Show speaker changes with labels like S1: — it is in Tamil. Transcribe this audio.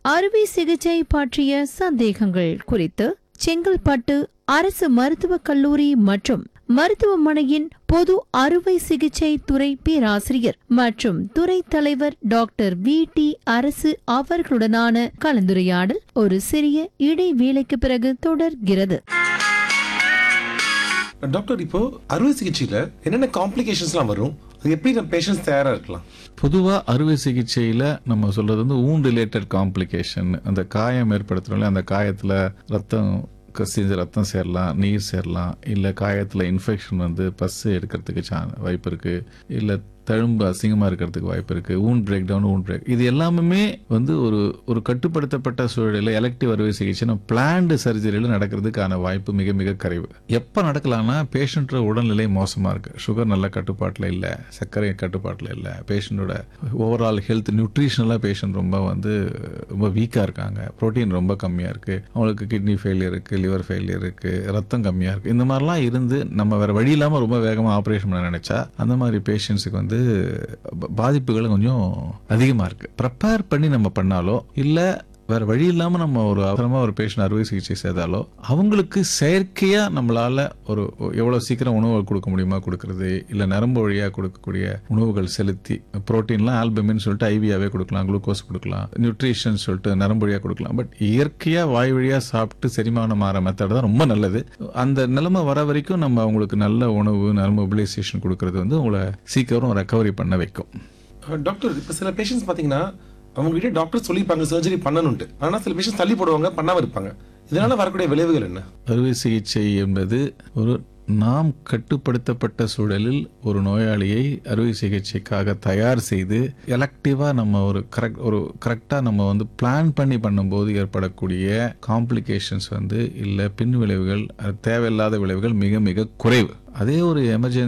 S1: அறுவை சிகிச்சை பற்றிய சந்தேகங்கள் குறித்து செங்கல்பட்டு அரசு மருத்துவக் கல்லூரி மற்றும் மருத்துவமனையின் பொது அறுவை சிகிச்சை துறை பேராசிரியர் மற்றும் துறை தலைவர் டாக்டர் வி டி அரசு அவர்களுடனான கலந்துரையாடல் ஒரு சிறிய இடைவேளைக்கு பிறகு தொடர்கிறது
S2: டாக்டர் இப்போ அறுவை சிகிச்சையில என்னென்ன காம்ப்ளிகேஷன்ஸ்லாம் வரும் அது எப்படி நம்ம பேஷண்ட்ஸ் தயாரா இருக்கலாம்
S3: பொதுவாக அறுவை சிகிச்சையில் நம்ம சொல்கிறது வந்து ஊன் ரிலேட்டட் காம்ப்ளிகேஷன் அந்த காயம் ஏற்படுத்துகிறோம்ல அந்த காயத்தில் ரத்தம் கசிஞ்சு ரத்தம் சேரலாம் நீர் சேரலாம் இல்லை காயத்தில் இன்ஃபெக்ஷன் வந்து பஸ்ஸு எடுக்கிறதுக்கு சா வாய்ப்பு இருக்குது இல்லை தழும்பு அசிங்கமாக இருக்கிறதுக்கு வாய்ப்பு இருக்குது ஊன் பிரேக் டவுன் ஊன் பிரேக் இது எல்லாமே வந்து ஒரு ஒரு கட்டுப்படுத்தப்பட்ட சூழலில் எலக்டிவ் அறுவை சிகிச்சை நம்ம பிளான்டு சர்ஜரியில் நடக்கிறதுக்கான வாய்ப்பு மிக மிக குறைவு எப்போ நடக்கலாம்னா பேஷண்ட்டோட உடல்நிலை மோசமாக இருக்குது சுகர் நல்ல கட்டுப்பாட்டில் இல்லை சர்க்கரை கட்டுப்பாட்டில் இல்லை பேஷண்ட்டோட ஓவரால் ஹெல்த் நியூட்ரிஷனலாக பேஷண்ட் ரொம்ப வந்து ரொம்ப வீக்காக இருக்காங்க புரோட்டீன் ரொம்ப கம்மியாக இருக்குது அவங்களுக்கு கிட்னி ஃபெயிலியர் இருக்குது லிவர் ஃபெயிலியர் இருக்குது ரத்தம் கம்மியாக இருக்குது இந்த மாதிரிலாம் இருந்து நம்ம வேறு வழி இல்லாமல் ரொம்ப வேகமாக ஆப்ரேஷன் பண்ண நினச்சா அந்த மாதிரி பேஷண்ட்ஸுக்கு வந்து ப- பாதிப்புகள் கொஞ்சம் அதிகமாக இருக்குது ப்ரிப்பேர் பண்ணி நம்ம பண்ணாலோ இல்லை வேற வழி இல்லாமல் நம்ம ஒரு அவசரமாக ஒரு பேஷண்ட் அறுவை சிகிச்சை செய்தாலோ அவங்களுக்கு செயற்கையாக நம்மளால ஒரு எவ்வளோ சீக்கிரம் உணவு கொடுக்க முடியுமா கொடுக்கறது இல்லை நரம்பு வழியாக கொடுக்கக்கூடிய உணவுகள் செலுத்தி புரோட்டீன்லாம் ஆல்பமின்னு சொல்லிட்டு ஐவியாவே கொடுக்கலாம் குளுக்கோஸ் கொடுக்கலாம் நியூட்ரிஷன் சொல்லிட்டு நரம்பு வழியாக கொடுக்கலாம் பட் இயற்கையாக வாய் வழியாக சாப்பிட்டு செரிமானம் ஆகிற மெத்தட் தான் ரொம்ப நல்லது அந்த நிலைமை வர வரைக்கும் நம்ம அவங்களுக்கு நல்ல உணவு நரம்பு மொபிலைசேஷன் கொடுக்கறது வந்து உங்களை சீக்கிரம் ரெக்கவரி பண்ண வைக்கும்
S2: அஹ் டாக்டர் இப்போ சில பேஷண்ட்ஸ் பார்த்தீங்கன்னா அவங்க கிட்ட டாக்டர் சொல்லியிருப்பாங்க சர்ஜரி பண்ணணும்ட்டு ஆனால் சில பேஷண்ட்ஸ் தள்ளி போடுவாங்க பண்ணாம இருப்பாங்க இதனால வரக்கூடிய விளைவுகள் என்ன
S3: அறுவை சிகிச்சை என்பது ஒரு நாம் கட்டுப்படுத்தப்பட்ட சூழலில் ஒரு நோயாளியை அறுவை சிகிச்சைக்காக தயார் செய்து எலக்டிவாக நம்ம ஒரு கரெக்ட் ஒரு கரெக்டாக நம்ம வந்து பிளான் பண்ணி பண்ணும்போது ஏற்படக்கூடிய காம்ப்ளிகேஷன்ஸ் வந்து இல்லை பின் விளைவுகள் அது தேவையில்லாத விளைவுகள் மிக மிக குறைவு அதே ஒரு எமர்ஜென்சி